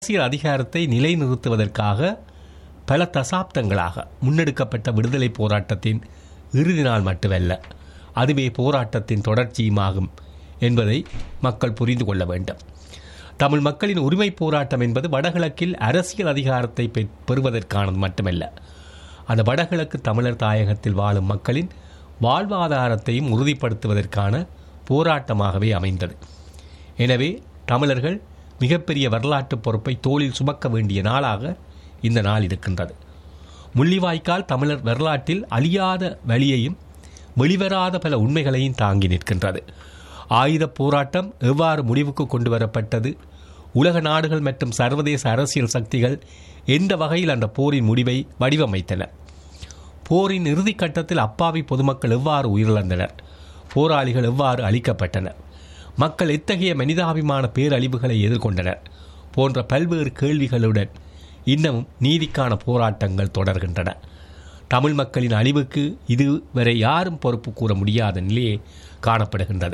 அரசியல் அதிகாரத்தை நிலைநிறுத்துவதற்காக பல தசாப்தங்களாக முன்னெடுக்கப்பட்ட விடுதலை போராட்டத்தின் இறுதி நாள் மட்டுமல்ல அதுவே போராட்டத்தின் தொடர்ச்சியுமாகும் என்பதை மக்கள் புரிந்து கொள்ள வேண்டும் தமிழ் மக்களின் உரிமை போராட்டம் என்பது வடகிழக்கில் அரசியல் அதிகாரத்தை பெ- பெறுவதற்கானது மட்டுமல்ல அந்த வடகிழக்கு தமிழர் தாயகத்தில் வாழும் மக்களின் வாழ்வாதாரத்தையும் உறுதிப்படுத்துவதற்கான போராட்டமாகவே அமைந்தது எனவே தமிழர்கள் மிகப்பெரிய வரலாற்று பொறுப்பை தோளில் சுமக்க வேண்டிய நாளாக இந்த நாள் இருக்கின்றது முள்ளிவாய்க்கால் தமிழர் வரலாற்றில் அழியாத வழியையும் வெளிவராத பல உண்மைகளையும் தாங்கி நிற்கின்றது ஆயுதப் போராட்டம் எவ்வாறு முடிவுக்கு கொண்டு வரப்பட்டது உலக நாடுகள் மற்றும் சர்வதேச அரசியல் சக்திகள் எந்த வகையில் அந்த போரின் முடிவை வடிவமைத்தன போரின் இறுதி கட்டத்தில் அப்பாவி பொதுமக்கள் எவ்வாறு உயிரிழந்தனர் போராளிகள் எவ்வாறு அழிக்கப்பட்டனர் மக்கள் எத்தகைய மனிதாபிமான பேரழிவுகளை எதிர்கொண்டனர் போன்ற பல்வேறு கேள்விகளுடன் இன்னமும் நீதிக்கான போராட்டங்கள் தொடர்கின்றன தமிழ் மக்களின் அழிவுக்கு இதுவரை யாரும் பொறுப்பு கூற முடியாத நிலையே காணப்படுகின்றது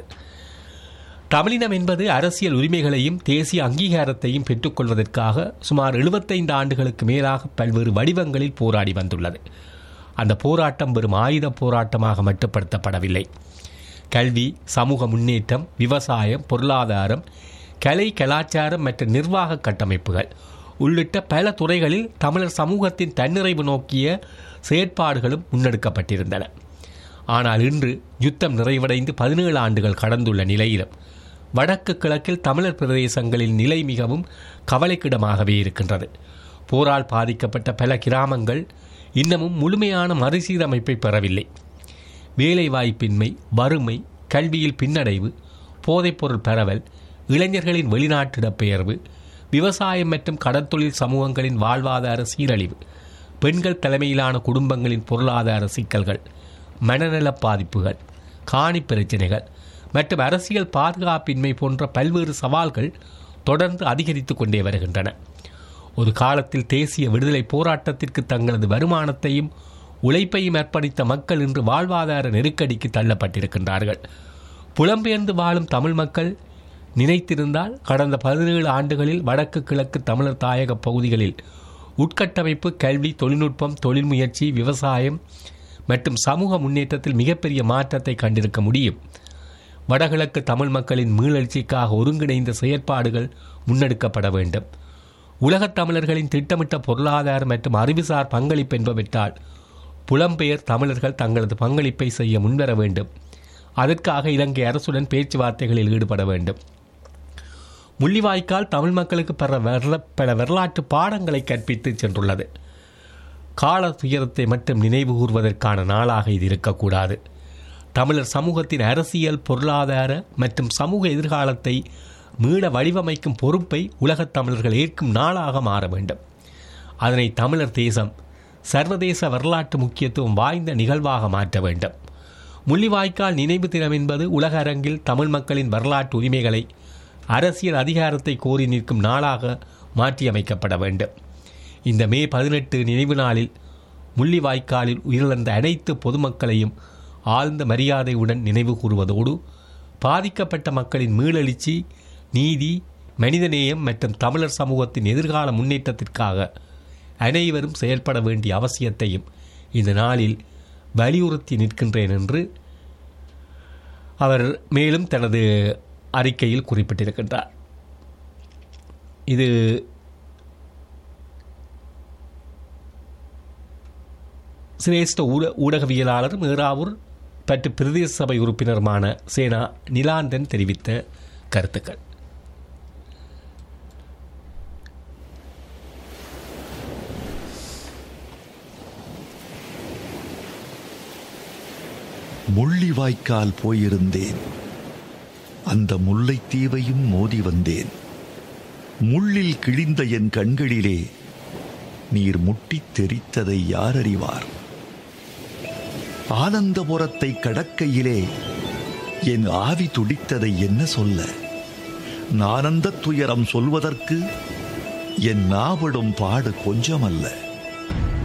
தமிழினம் என்பது அரசியல் உரிமைகளையும் தேசிய அங்கீகாரத்தையும் பெற்றுக்கொள்வதற்காக சுமார் 75 ஆண்டுகளுக்கு மேலாக பல்வேறு வடிவங்களில் போராடி வந்துள்ளது அந்த போராட்டம் வெறும் ஆயுத போராட்டமாக மட்டுப்படுத்தப்படவில்லை கல்வி சமூக முன்னேற்றம் விவசாயம் பொருளாதாரம் கலை கலாச்சாரம் மற்றும் நிர்வாக கட்டமைப்புகள் உள்ளிட்ட பல துறைகளில் தமிழர் சமூகத்தின் தன்னிறைவு நோக்கிய செயற்பாடுகளும் முன்னெடுக்கப்பட்டிருந்தன ஆனால் இன்று யுத்தம் நிறைவடைந்து பதினேழு ஆண்டுகள் கடந்துள்ள நிலையிலும் வடக்கு கிழக்கில் தமிழர் பிரதேசங்களில் நிலை மிகவும் கவலைக்கிடமாகவே இருக்கின்றது போரால் பாதிக்கப்பட்ட பல கிராமங்கள் இன்னமும் முழுமையான மறுசீரமைப்பை பெறவில்லை வேலைவாய்ப்பின்மை வறுமை கல்வியில் பின்னடைவு போதைப்பொருள் பரவல் இளைஞர்களின் வெளிநாட்டு இடப்பெயர்வு விவசாயம் மற்றும் கடற்தொழில் சமூகங்களின் வாழ்வாதார சீரழிவு பெண்கள் தலைமையிலான குடும்பங்களின் பொருளாதார சிக்கல்கள் மனநலப் பாதிப்புகள் காணி பிரச்சினைகள் மற்றும் அரசியல் பாதுகாப்பின்மை போன்ற பல்வேறு சவால்கள் தொடர்ந்து அதிகரித்து கொண்டே வருகின்றன ஒரு காலத்தில் தேசிய விடுதலை போராட்டத்திற்கு தங்களது வருமானத்தையும் உழைப்பையும் அர்ப்பணித்த மக்கள் இன்று வாழ்வாதார நெருக்கடிக்கு தள்ளப்பட்டிருக்கின்றார்கள் புலம்பெயர்ந்து வாழும் தமிழ் மக்கள் நினைத்திருந்தால் கடந்த பதினேழு ஆண்டுகளில் வடக்கு கிழக்கு தமிழர் தாயக பகுதிகளில் உட்கட்டமைப்பு கல்வி தொழில்நுட்பம் தொழில் முயற்சி விவசாயம் மற்றும் சமூக முன்னேற்றத்தில் மிகப்பெரிய மாற்றத்தை கண்டிருக்க முடியும் வடகிழக்கு தமிழ் மக்களின் மீளெழுச்சிக்காக ஒருங்கிணைந்த செயற்பாடுகள் முன்னெடுக்கப்பட வேண்டும் உலகத் தமிழர்களின் திட்டமிட்ட பொருளாதார மற்றும் அறிவுசார் பங்களிப்பு என்பவற்றால் புலம்பெயர் தமிழர்கள் தங்களது பங்களிப்பை செய்ய முன்வர வேண்டும் அதற்காக இலங்கை அரசுடன் பேச்சுவார்த்தைகளில் ஈடுபட வேண்டும் முள்ளிவாய்க்கால் தமிழ் மக்களுக்கு பல வரல பல வரலாற்று பாடங்களை கற்பித்து சென்றுள்ளது கால துயரத்தை மட்டும் நினைவு கூர்வதற்கான நாளாக இது இருக்கக்கூடாது தமிழர் சமூகத்தின் அரசியல் பொருளாதார மற்றும் சமூக எதிர்காலத்தை மீள வடிவமைக்கும் பொறுப்பை உலகத் தமிழர்கள் ஏற்கும் நாளாக மாற வேண்டும் அதனை தமிழர் தேசம் சர்வதேச வரலாற்று முக்கியத்துவம் வாய்ந்த நிகழ்வாக மாற்ற வேண்டும் முள்ளிவாய்க்கால் நினைவு தினம் என்பது உலக அரங்கில் தமிழ் மக்களின் வரலாற்று உரிமைகளை அரசியல் அதிகாரத்தை கோரி நிற்கும் நாளாக மாற்றியமைக்கப்பட வேண்டும் இந்த மே பதினெட்டு நினைவு நாளில் முள்ளிவாய்க்காலில் உயிரிழந்த அனைத்து பொதுமக்களையும் ஆழ்ந்த மரியாதையுடன் நினைவு கூறுவதோடு பாதிக்கப்பட்ட மக்களின் மீளெழுச்சி நீதி மனிதநேயம் மற்றும் தமிழர் சமூகத்தின் எதிர்கால முன்னேற்றத்திற்காக அனைவரும் செயல்பட வேண்டிய அவசியத்தையும் இந்த நாளில் வலியுறுத்தி நிற்கின்றேன் என்று அவர் மேலும் தனது அறிக்கையில் குறிப்பிட்டிருக்கின்றார் இது சிரேஷ்ட ஊட ஊடகவியலாளர் மீராவூர் பற்று பிரதேச சபை உறுப்பினருமான சேனா நிலாந்தன் தெரிவித்த கருத்துக்கள் முள்ளிவாய்க்கால் போயிருந்தேன் அந்த முல்லைத்தீவையும் மோதி வந்தேன் முள்ளில் கிழிந்த என் கண்களிலே நீர் முட்டித் தெரித்ததை யார் அறிவார் ஆனந்தபுரத்தை கடக்கையிலே என் ஆவி துடித்ததை என்ன சொல்ல நானந்த துயரம் சொல்வதற்கு என் நாவிடும் பாடு கொஞ்சமல்ல